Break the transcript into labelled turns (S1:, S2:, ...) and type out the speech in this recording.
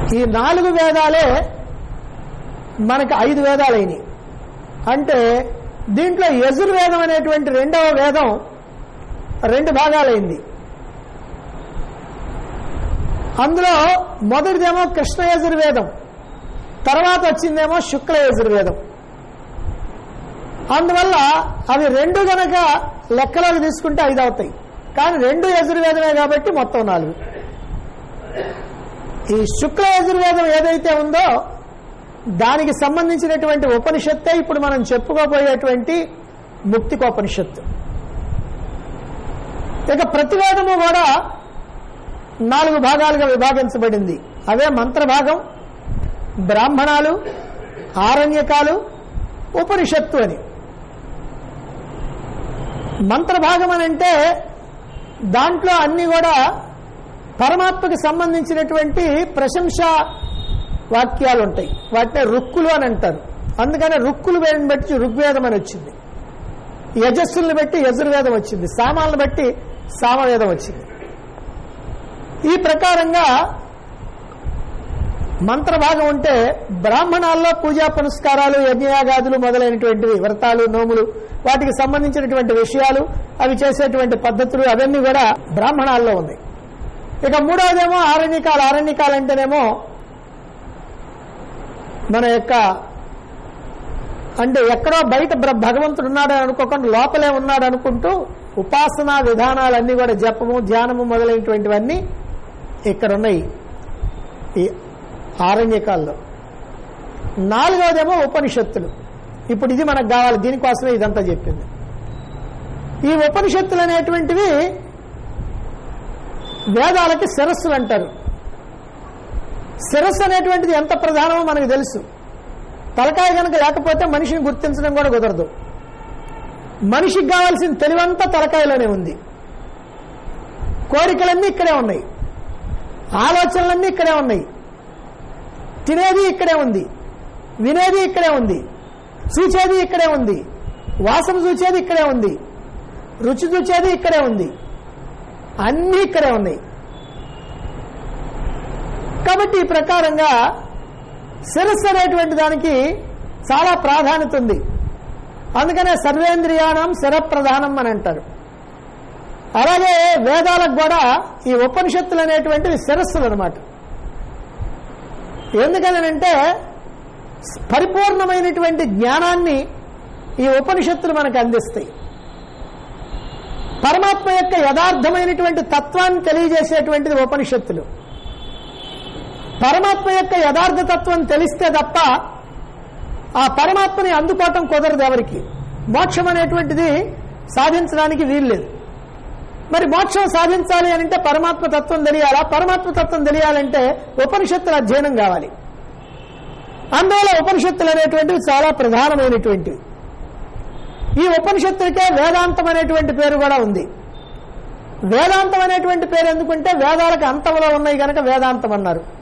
S1: ఈ నాలుగు వేదాలే మనకి ఐదు వేదాలైనవి అంటే దీంట్లో యజుర్వేదం అనేటువంటి రెండవ వేదం రెండు భాగాలైంది అందులో మొదటిదేమో కృష్ణ యజుర్వేదం తర్వాత వచ్చిందేమో శుక్ల యజుర్వేదం అందువల్ల అవి రెండు గనక లెక్కలోకి తీసుకుంటే ఐదు అవుతాయి కానీ రెండు యజుర్వేదమే కాబట్టి మొత్తం నాలుగు ఈ శుక్ల యజుర్వేదం ఏదైతే ఉందో దానికి సంబంధించినటువంటి ఉపనిషత్తే ఇప్పుడు మనం చెప్పుకోబోయేటువంటి ముక్తికోపనిషత్తు ఇక ప్రతివేదము కూడా నాలుగు భాగాలుగా విభాగించబడింది అవే మంత్రభాగం బ్రాహ్మణాలు ఆరణ్యకాలు ఉపనిషత్తు అని మంత్రభాగం అని అంటే దాంట్లో అన్ని కూడా పరమాత్మకి సంబంధించినటువంటి ప్రశంస వాక్యాలు ఉంటాయి వాటిని రుక్కులు అని అంటారు అందుకనే రుక్కులు వేడిని బట్టి ఋగ్వేదం అని వచ్చింది యజస్సుల్ని బట్టి యజుర్వేదం వచ్చింది సామాలను బట్టి సామవేదం వచ్చింది ఈ ప్రకారంగా మంత్రభాగం ఉంటే బ్రాహ్మణాల్లో పూజా పునస్కారాలు యజ్ఞయాగాదులు మొదలైనటువంటివి వ్రతాలు నోములు వాటికి సంబంధించినటువంటి విషయాలు అవి చేసేటువంటి పద్ధతులు అవన్నీ కూడా బ్రాహ్మణాల్లో ఉన్నాయి ఇక మూడవదేమో ఆరణ్యకాలు ఆరణ్యకాలు అంటేనేమో మన యొక్క అంటే ఎక్కడో బయట బ్ర- భగవంతుడు ఉన్నాడు అని అనుకోకుండా లోపలే ఉన్నాడు అనుకుంటూ ఉపాసనా విధానాలన్నీ కూడా జపము ధ్యానము మొదలైనటువంటివన్నీ ఇక్కడ ఉన్నాయి ఈ ఆరణ్యకాల్లో నాలుగవదేమో ఉపనిషత్తులు ఇప్పుడు ఇది మనకు కావాలి దీనికోసమే ఇదంతా చెప్పింది ఈ ఉపనిషత్తులు అనేటువంటివి వేదాలకి శిరస్సులు అంటారు శిరస్సు అనేటువంటిది ఎంత ప్రధానమో మనకు తెలుసు తలకాయ కనుక లేకపోతే మనిషిని గుర్తించడం కూడా కుదరదు మనిషికి కావాల్సిన తెలివంతా తలకాయలోనే ఉంది కోరికలన్నీ ఇక్కడే ఉన్నాయి ఆలోచనలన్నీ ఇక్కడే ఉన్నాయి తినేది ఇక్కడే ఉంది వినేది ఇక్కడే ఉంది చూచేది ఇక్కడే ఉంది వాసన చూచేది ఇక్కడే ఉంది రుచి చూచేది ఇక్కడే ఉంది అన్నీ ఇక్కడే ఉన్నాయి కాబట్టి ఈ ప్రకారంగా శిరస్సు అనేటువంటి దానికి చాలా ప్రాధాన్యత ఉంది అందుకనే సర్వేంద్రియానం శిర ప్రధానం అని అంటారు అలాగే వేదాలకు కూడా ఈ ఉపనిషత్తులు అనేటువంటివి శిరస్సులు అనమాట ఎందుకనంటే పరిపూర్ణమైనటువంటి జ్ఞానాన్ని ఈ ఉపనిషత్తులు మనకు అందిస్తాయి పరమాత్మ యొక్క యథార్థమైనటువంటి తత్వాన్ని తెలియజేసేటువంటిది ఉపనిషత్తులు పరమాత్మ యొక్క యథార్థ తత్వం తెలిస్తే తప్ప ఆ పరమాత్మని అందుకోవటం కుదరదు ఎవరికి మోక్షం అనేటువంటిది సాధించడానికి వీల్లేదు మరి మోక్షం సాధించాలి అని అంటే పరమాత్మ తత్వం తెలియాలా పరమాత్మ తత్వం తెలియాలంటే ఉపనిషత్తుల అధ్యయనం కావాలి అందువల్ల ఉపనిషత్తులు అనేటువంటివి చాలా ప్రధానమైనటువంటివి ఈ ఉపనిషత్తులకే వేదాంతం అనేటువంటి పేరు కూడా ఉంది వేదాంతం అనేటువంటి పేరు ఎందుకంటే వేదాలకు అంతంలో ఉన్నాయి కనుక వేదాంతం అన్నారు